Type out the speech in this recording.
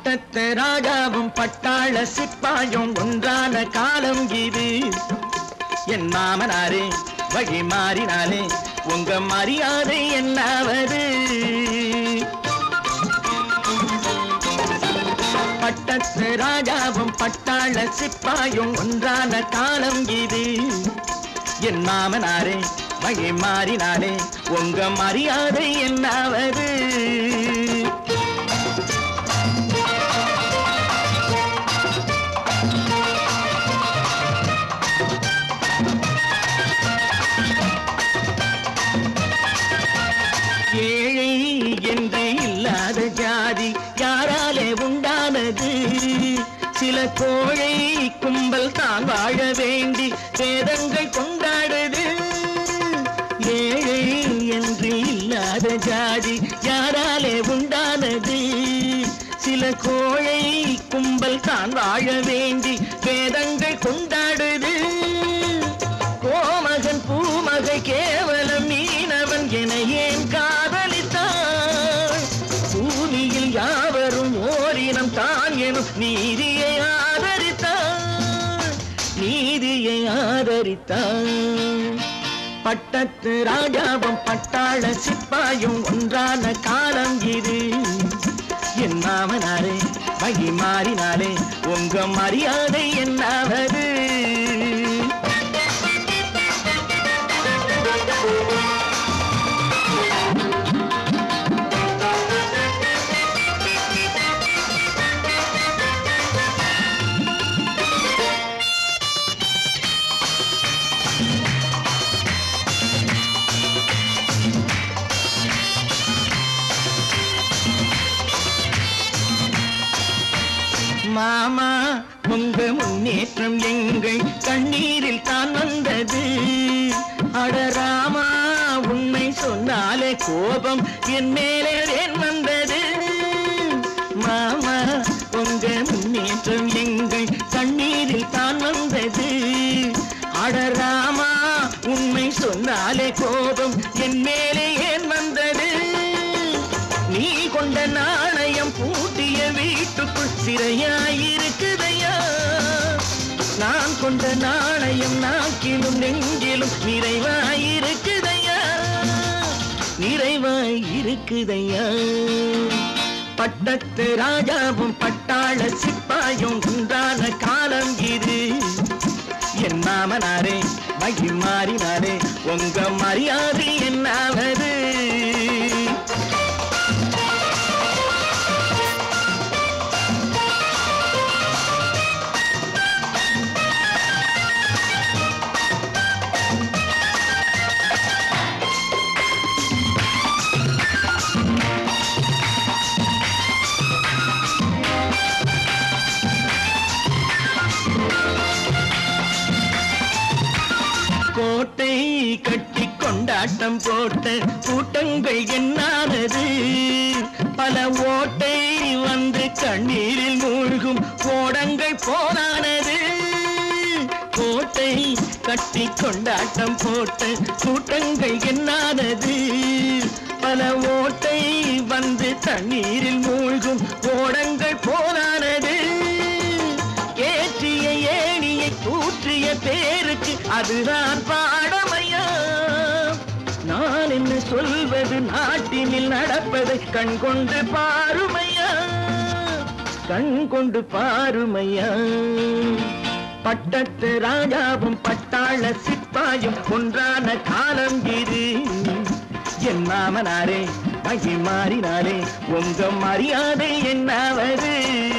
பட்டத்து ராஜாவும் பட்டாள சிப்பாயும் ஒன்றான காலம் இது என் மாமனாரே வழி மாறினாலே உங்க மரியாதை என்னாவது பட்டத்து ராஜாவும் பட்டாள சிப்பாயும் ஒன்றான காலம் இது என் மாமனாரே வழி மாறினாலே உங்க மரியாதை என்னாவது ஏழை என்று இல்லாத ஜாதி யாராலே உண்டானது சில கோழை கும்பல் தான் வாழ வேண்டி வேதங்கள் கொண்டாடுது ஏழை என்று இல்லாத ஜாதி யாராலே உண்டானது சில கோழை கும்பல் தான் வாழ வேண்டி வேதங்கள் கொண்டாடுது கோமகன் பூமகை கேவலம் மீனவன் என ஏன் காதலித்தான் பூமியில் யாவரும் ஓரினம் தான் எனும் நீதியை ஆதரித்தான் நீதியை ஆதரித்தான் பட்டத்து ராஜாவும் பட்டாள சிப்பாயும் ஒன்றான காலம் இது என் மாமனாரே வகி மாறினாலே உங்க மரியாதை என்னாவது மாமா உங்க முன்னேற்றம் எங்கள் கண்ணீரில் தான் வந்தது அடராமா உண்மை சொன்னாலே கோபம் என் மேலே ஏன் வந்தது மாமா உங்க முன்னேற்றம் எங்கள் கண்ணீரில் தான் வந்தது அடராமா உண்மை சொன்னாலே கோபம் என் மேலே ஏன் வந்தது நீ கொண்ட நாணயம் பூட்டிய வீட்டுக்குள் சிறையாயிருக்குதையா நான் கொண்ட நாணயம் நாக்கிலும் நெஞ்சிலும் நிறைவாயிருக்குதையா நிறைவாயிருக்குதையா பட்டத்து ராஜாவும் பட்டாள சிப்பாயும் உண்டான காலம் இது என் மாமனாரே மகி மாறினாரே உங்க மரியாதை என்னாவது கோட்டை கட்டி கொண்டாட்டம் போட்ட கூட்டங்கள் என்னானது பல ஓட்டை வந்து கண்ணீரில் மூழ்கும் கோடங்கள் போனானது கோட்டை கட்டி கொண்டாட்டம் போட்ட கூட்டங்கள் என்னானது பல ஓட்டை வந்து தண்ணீரில் மூழ்கும் கோடங்கள் போனானது ஏற்றிய ஏணியை தூற்றிய பேருக்கு அதுதான் பாடமையா நான் என்ன சொல்வது நாட்டினில் நடப்பதை கண் கொண்டு பாருமையா கண் கொண்டு பாருமையா பட்டத்து ராஜாவும் பட்டாள சிப்பாயும் ஒன்றான காலம் இது என் மாமனாரே மகி மாறினாரே உங்க மரியாதை என்னாவது